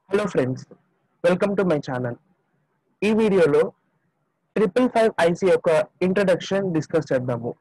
hello friends welcome to my channel ఈ వీడియోలో triple five IC యొక్క ఇంట్రడక్షన్ డిస్కస్ చేద్దాము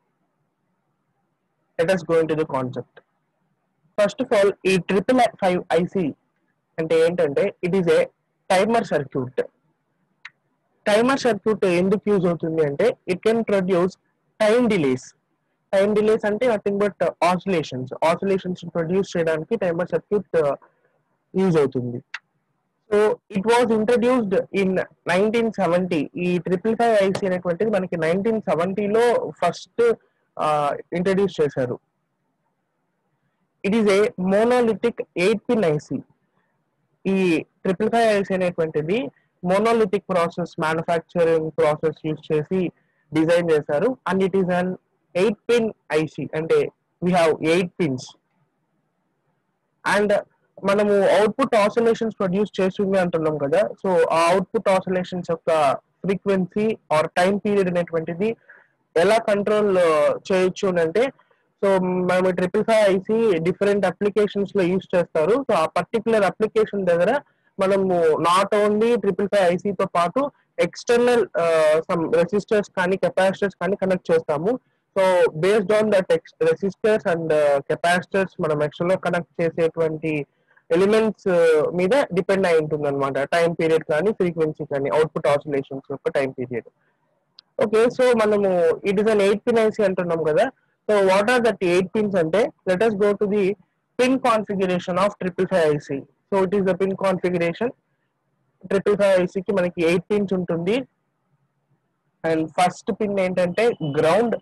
let us go to the concept first of all ఈ triple five IC అంటే ఏంటంటే it is a timer circuit timer circuit ఎందుకు use అవుతుంది అంటే it can produce time delays time delays అంటే nothing but oscillations oscillations produce చేయడానికి timer circuit use అవుతుంది so it was introduced in nineteen seventy ఈ triple five IC అనేటువంటిది మనకి nineteen సెవెంటీలో ఫస్ట్ ఇంట్రడ్యూస్ చేశారు it is a monolithic eight pin IC ఈ triple five IC అనేటువంటిది monolithic process manufacturing process use చేసి design చేశారు and it is an eight pin IC అంటే we have eight pins and మనము output oscillations produce చేస్తుంది అంటున్నాం కదా so ఆ అవుట్పుట్ ఆసిలేషన్స్ యొక్క ఫ్రీక్వెన్సీ ఆర్ టైం పీరియడ్ అనేటువంటిది ఎలా కంట్రోల్ చేయొచ్చు అంటే సో మనం triple five IC different applications లో యూస్ చేస్తారు సో ఆ పర్టికులర్ అప్లికేషన్ దగ్గర మనము నాట్ ఓన్లీ ట్రిపుల్ ఫైవ్ ఐసీతో పాటు ఎక్స్టర్నల్ సమ్ రెసిస్టర్స్ కానీ కెపాసిటర్స్ కానీ కనెక్ట్ చేస్తాము so based on that resistors and capacitors మనం ఎక్స్టర్నల్ కనెక్ట్ చేసేటువంటి ఎలిమెంట్స్ మీద డిపెండ్ అయి ఉంటుంది అనమాట టైం పీరియడ్ కానీ ఫ్రీక్వెన్సీ కానీ అవుట్పుట్ ఆసిలేషన్స్ యొక్క టైం పీరియడ్ ఓకే సో మనము it is an eight pin IC అంటున్నాం కదా so what are that eight pins అంటే let us go to the pin configuration of triple five IC so it is the pin configuration triple five ఐసీకి మనకి eight pins ఉంటుంది and first pin ఏంటంటే ground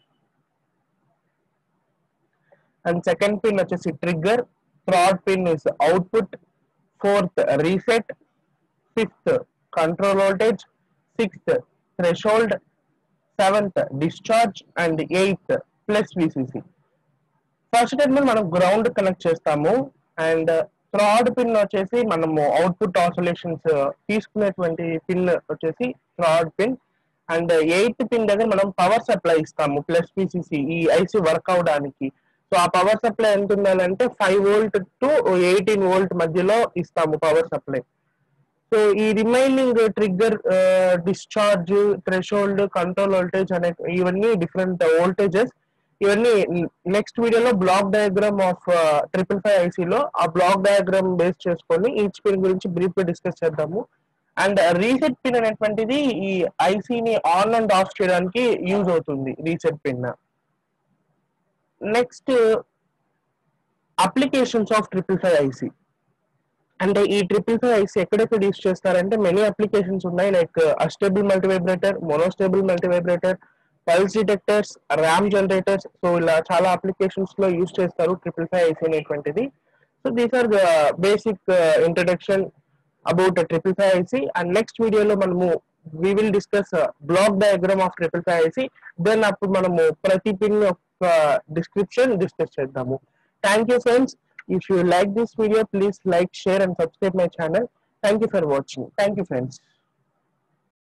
and second pin వచ్చేసి trigger third pin is output fourth reset fifth control voltage sixth threshold seventh discharge and eighth plus VCC first terminal మనం ground connect చేస్తాము and third pin వచ్చేసి మనము output oscillations తీసుకునేటువంటి pin వచ్చేసి third pin and eighth pin దగ్గర మనం power supply ఇస్తాము plus VCC ఈ ఐసి వర్క్ అవడానికి సో ఆ పవర్ సప్లై ఎంత ఉండాలంటే five volt to eighteen volt మధ్యలో ఇస్తాము పవర్ సప్లై సో ఈ remaining trigger discharge threshold control voltage అనే ఇవన్నీ డిఫరెంట్ వోల్టేజెస్ ఇవన్నీ నెక్స్ట్ వీడియోలో block diagram of triple five ఐసీలో ఆ బ్లాక్ డయాగ్రామ్ బేస్ చేసుకొని ఈచ్ పిన్ గురించి బ్రీఫ్ గా డిస్కస్ చేద్దాము అండ్ రీసెట్ పిన్ అనేటువంటిది ఈ ఐసీని ఆన్ అండ్ ఆఫ్ చేయడానికి యూజ్ అవుతుంది reset pin next applications of triple five IC అంటే ఈ ట్రిపుల్ ఫైవ్ ఐసీ ఎక్కడెక్కడ యూస్ చేస్తారంటే మెనీ అప్లికేషన్స్ ఉన్నాయి like astable multivibrator monostable multivibrator pulse detectors ramp generators so ఇలా చాలా అప్లికేషన్స్ లో యూస్ చేస్తారు ట్రిపుల్ ఫైవ్ ఐసీ అనేటువంటిది so these are the basic introduction about triple five IC and next వీడియోలో మనము we will discuss block diagram of triple five IC then అప్పుడు మనము ప్రతి పిన్ యొక్క డిస్క్రిప్షన్ డిస్కస్ చేద్దాము thank you friends if you like this video please like share and subscribe my channel thank you for watching thank you friends